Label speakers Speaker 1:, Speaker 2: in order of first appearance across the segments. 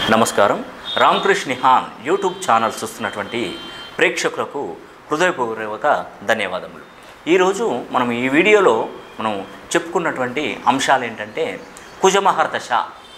Speaker 1: నమస్కారం రామకృష్ణ నిహాన్ YouTube channel చూస్తున్నటువంటి ప్రేక్షకులకు హృదయపూర్వక ధన్యవాదములు ఈరోజు మనం ఈ వీడియోలో మనం చెప్పుకున్నటువంటి అంశాలు ఏంటంటే కుజమహర్దశ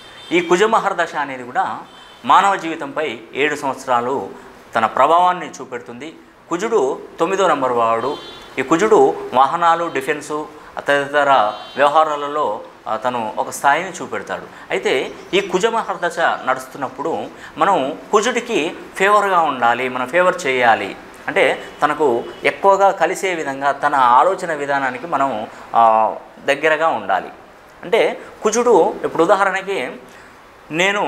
Speaker 1: ఈ కుజమహర్దశ అనేది కూడా మానవ జీవితంపై ఏడు సంవత్సరాలు తన ప్రభావాన్ని చూపెడుతుంది కుజుడు తొమ్మిదో నంబర్ వాడు ఈ కుజుడు వాహనాలు డిఫెన్సు తదితర వ్యవహారాలలో తను ఒక స్థాయిని చూపెడతాడు అయితే ఈ కుజమహర్దశ నడుస్తున్నప్పుడు మనం కుజుడికి ఫేవర్గా ఉండాలి మనం ఫేవర్ చేయాలి అంటే తనకు ఎక్కువగా కలిసే విధంగా తన ఆలోచన విధానానికి మనం ఆ, దగ్గరగా ఉండాలి అంటే కుజుడు ఇప్పుడు ఉదాహరణకి నేను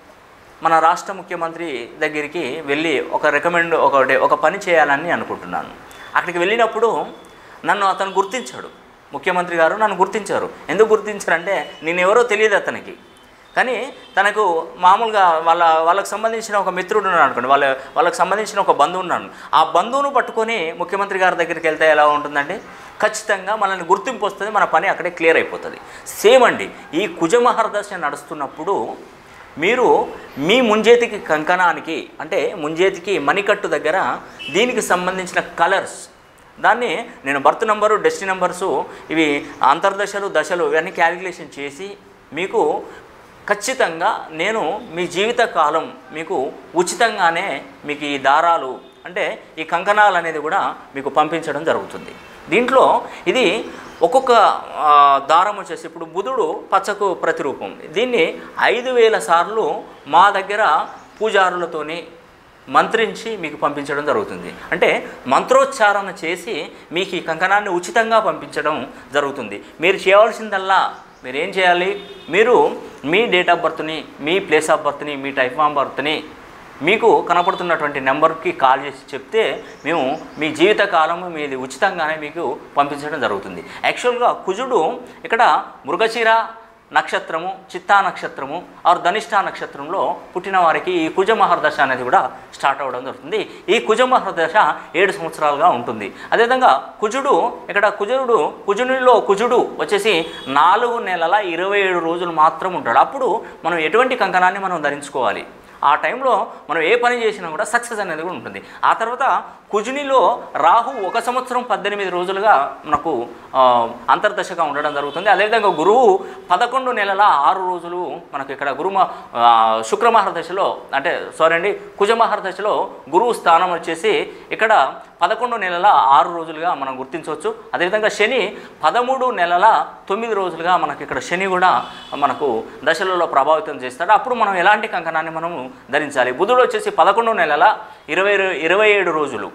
Speaker 1: మన రాష్ట్ర ముఖ్యమంత్రి దగ్గరికి వెళ్ళి ఒక రికమెండ్ ఒక ఒక పని చేయాలని అనుకుంటున్నాను అక్కడికి వెళ్ళినప్పుడు నన్ను అతను గుర్తించాడు ముఖ్యమంత్రి గారు నన్ను గుర్తించారు ఎందుకు గుర్తించారంటే నేను ఎవరో తెలియదు అతనికి కానీ తనకు మామూలుగా వాళ్ళ వాళ్ళకి సంబంధించిన ఒక మిత్రుడు ఉన్నాడు అనుకోండి వాళ్ళ వాళ్ళకి సంబంధించిన ఒక బంధువు ఉన్నాను ఆ బంధువును పట్టుకొని ముఖ్యమంత్రి గారి దగ్గరికి వెళ్తే ఎలా ఉంటుందంటే ఖచ్చితంగా మనల్ని గుర్తింపు వస్తుంది మన పని అక్కడే క్లియర్ అయిపోతుంది సేమ్ అండి ఈ కుజమహర్దశ నడుస్తున్నప్పుడు మీరు మీ ముంజేతికి కంకణానికి అంటే ముంజేతికి మణికట్టు దగ్గర దీనికి సంబంధించిన కలర్స్ దాన్ని నేను బర్త్ నెంబరు డెస్టినీ నెంబర్సు ఇవి అంతర్దశలు దశలు ఇవన్నీ క్యాలిక్యులేషన్ చేసి మీకు ఖచ్చితంగా నేను మీ జీవిత కాలం మీకు ఉచితంగానే మీకు ఈ దారాలు అంటే ఈ కంకణాలు అనేది కూడా మీకు పంపించడం జరుగుతుంది దీంట్లో ఇది ఒక్కొక్క ఆ, దారం వచ్చేసి ఇప్పుడు బుధుడు పచ్చకు ప్రతిరూపం దీన్ని ఐదు వేల సార్లు మా దగ్గర పూజారులతోని మంత్రించి మీకు పంపించడం జరుగుతుంది అంటే మంత్రోచ్చారణ చేసి మీకు ఈ కంకణాన్ని ఉచితంగా పంపించడం జరుగుతుంది మీరు చేయవలసిందల్లా మీరు ఏం చేయాలి మీరు మీ డేట్ ఆఫ్ బర్త్ని మీ ప్లేస్ ఆఫ్ బర్త్ని మీ టైప్ ఆఫ్ బర్త్ని మీకు కనపడుతున్నటువంటి నెంబర్కి కాల్ చేసి చెప్తే మేము మీ జీవిత కాలము మీది ఉచితంగానే మీకు పంపించడం జరుగుతుంది యాక్చువల్గా కుజుడు ఇక్కడ మృగశిర నక్షత్రము చిత్తా నక్షత్రము ఆరు ధనిష్ఠా నక్షత్రంలో పుట్టిన వారికి ఈ కుజ మహర్దశ అనేది కూడా స్టార్ట్ అవ్వడం జరుగుతుంది ఈ కుజ మహర్దశ ఏడు సంవత్సరాలుగా ఉంటుంది అదేవిధంగా కుజుడు ఇక్కడ కుజుడు కుజునిలో కుజుడు వచ్చేసి నాలుగు నెలల ఇరవై ఏడు రోజులు మాత్రం ఉంటాడు అప్పుడు మనం ఎటువంటి కంకణాన్ని మనం ధరించుకోవాలి ఆ టైంలో మనం ఏ పని చేసినా కూడా సక్సెస్ అనేది కూడా ఉంటుంది ఆ తర్వాత కుజునిలో రాహు ఒక సంవత్సరం పద్దెనిమిది రోజులుగా మనకు ఆ, అంతర్దశగా ఉండడం జరుగుతుంది అదేవిధంగా గురువు పదకొండు నెలల ఆరు రోజులు మనకు ఇక్కడ గురుమ ఆ, శుక్రమహర్దశలో అంటే సారీ అండి కుజమహర్దశలో గురువు స్థానం వచ్చేసి ఇక్కడ పదకొండు నెలల ఆరు రోజులుగా మనం గుర్తించవచ్చు అదేవిధంగా శని పదమూడు నెలల తొమ్మిది రోజులుగా మనకి ఇక్కడ శని కూడా మనకు దశలలో ప్రభావితం చేస్తాడు అప్పుడు మనం ఎలాంటి కంకణాన్ని మనము ధరించాలి బుధుడు వచ్చేసి పదకొండు నెలల ఇరవై ఇరవై ఏడు రోజులు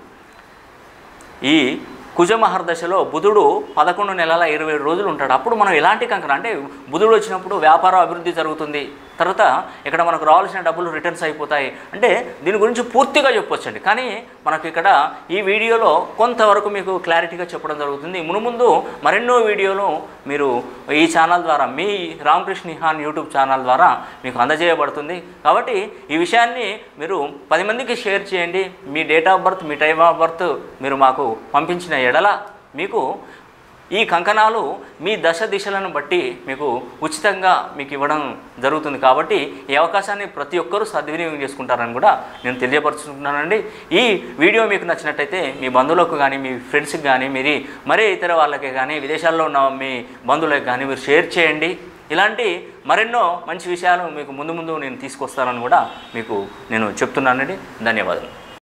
Speaker 1: ఈ కుజమహర్దశలో బుధుడు పదకొండు నెలల ఇరవై ఏడు రోజులు ఉంటాడు అప్పుడు మనం ఎలాంటి కంకణ అంటే బుధుడు వచ్చినప్పుడు వ్యాపారం అభివృద్ధి జరుగుతుంది తర్వాత ఇక్కడ మనకు రావాల్సిన డబ్బులు రిటర్న్స్ అయిపోతాయి అంటే దీని గురించి పూర్తిగా చెప్పొచ్చండి కానీ మనకు ఇక్కడ ఈ వీడియోలో కొంతవరకు మీకు క్లారిటీగా చెప్పడం జరుగుతుంది మునుముందు మరెన్నో వీడియోలు మీరు ఈ ఛానల్ ద్వారా మీ రామకృష్ణ నిహాన్ యూట్యూబ్ ఛానల్ ద్వారా మీకు అందజేయబడుతుంది కాబట్టి ఈ విషయాన్ని మీరు పది మందికి షేర్ చేయండి మీ డేట్ ఆఫ్ బర్త్ మీ టైమ్ ఆఫ్ బర్త్ మీరు మాకు పంపించిన ఎడల మీకు ఈ కంకణాలు మీ దశ దిశలను బట్టి మీకు ఉచితంగా మీకు ఇవ్వడం జరుగుతుంది కాబట్టి ఈ అవకాశాన్ని ప్రతి ఒక్కరూ సద్వినియోగం చేసుకుంటారని కూడా నేను తెలియపరుచుకుంటున్నానండి ఈ వీడియో మీకు నచ్చినట్టయితే మీ బంధువులకు కానీ మీ ఫ్రెండ్స్కి కానీ మీరు మరే ఇతర వాళ్ళకి కానీ విదేశాల్లో ఉన్న మీ బంధువులకు కానీ మీరు షేర్ చేయండి ఇలాంటి మరెన్నో మంచి విషయాలు మీకు ముందు ముందు నేను తీసుకొస్తానని కూడా మీకు నేను చెప్తున్నానండి ధన్యవాదాలు